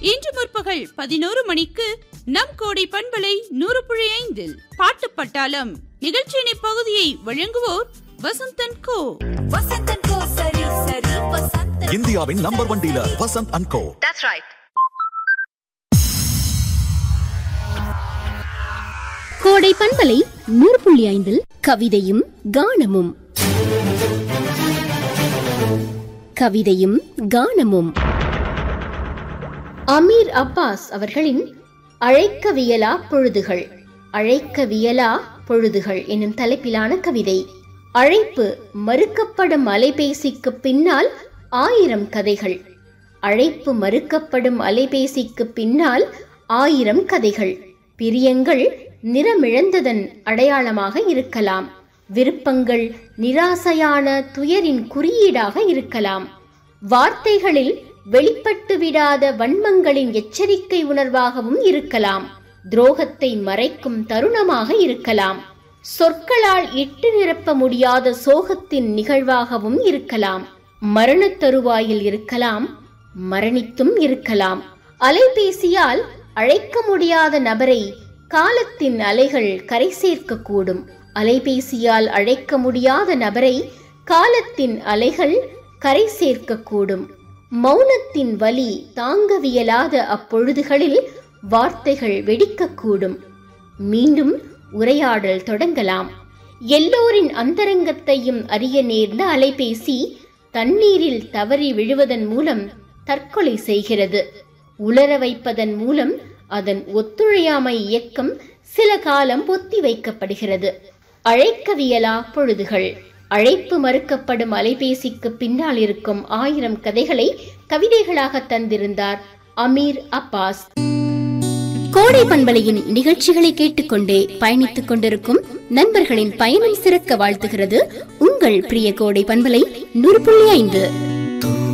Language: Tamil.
இன்று முற்பகல் பதினோரு மணிக்கு நம் கோடை பண்பலை நூறு புள்ளி ஐந்தில் பாட்டு பட்டாளம் நிகழ்ச்சியின் இப்பகுதியை வழங்குவோர் வசந்தன் கோ வசந்தன் கோ சரி சரி வசந்தன் இந்தியாவின் number one dealer Vasanth and co That's right. கோடை பண்பலை நூறு புள்ளி ஐந்தில் கவிதையும் கானமும் கவிதையும் கானமும் அமீர் அப்பாஸ் அவர்களின் அழைக்கவியலா பொழுதுகள் அழைக்கவியலா பொழுதுகள் எனும் தலைப்பிலான கவிதை அழைப்பு மறுக்கப்படும் அலைபேசிக்கு பின்னால் ஆயிரம் கதைகள் அழைப்பு மறுக்கப்படும் அலைபேசிக்கு பின்னால் ஆயிரம் கதைகள் பிரியங்கள் நிறமிழந்ததன் அடையாளமாக இருக்கலாம் விருப்பங்கள் நிராசையான துயரின் குறியீடாக இருக்கலாம் வார்த்தைகளில் வெளிப்பட்டு விடாத வன்மங்களின் எச்சரிக்கை உணர்வாகவும் இருக்கலாம் துரோகத்தை மறைக்கும் தருணமாக இருக்கலாம் சொற்களால் இட்டு நிரப்ப முடியாத சோகத்தின் நிகழ்வாகவும் இருக்கலாம் மரணத் தருவாயில் இருக்கலாம் மரணித்தும் இருக்கலாம் அலைபேசியால் அழைக்க முடியாத நபரை காலத்தின் அலைகள் கரை சேர்க்கக்கூடும் அலைபேசியால் அழைக்க முடியாத நபரை காலத்தின் அலைகள் கரை சேர்க்கக்கூடும் மௌனத்தின் வலி தாங்கவியலாத அப்பொழுதுகளில் வார்த்தைகள் வெடிக்கக்கூடும் மீண்டும் உரையாடல் தொடங்கலாம் எல்லோரின் அந்தரங்கத்தையும் அறிய நேர்ந்த அலைபேசி தண்ணீரில் தவறி விழுவதன் மூலம் தற்கொலை செய்கிறது உலர வைப்பதன் மூலம் அதன் ஒத்துழையாமை இயக்கம் சில காலம் ஒத்தி வைக்கப்படுகிறது அழைக்கவியலா பொழுதுகள் அழைப்பு மறுக்கப்படும் அலைபேசிக்கு பின்னால் இருக்கும் ஆயிரம் கதைகளை கவிதைகளாக தந்திருந்தார் அமீர் அப்பாஸ் கோடை பண்பலையின் நிகழ்ச்சிகளை கேட்டுக்கொண்டே பயணித்துக் கொண்டிருக்கும் நண்பர்களின் பயணம் சிறக்க வாழ்த்துகிறது உங்கள் பிரிய கோடை பண்பலை நூறு புள்ளி ஐந்து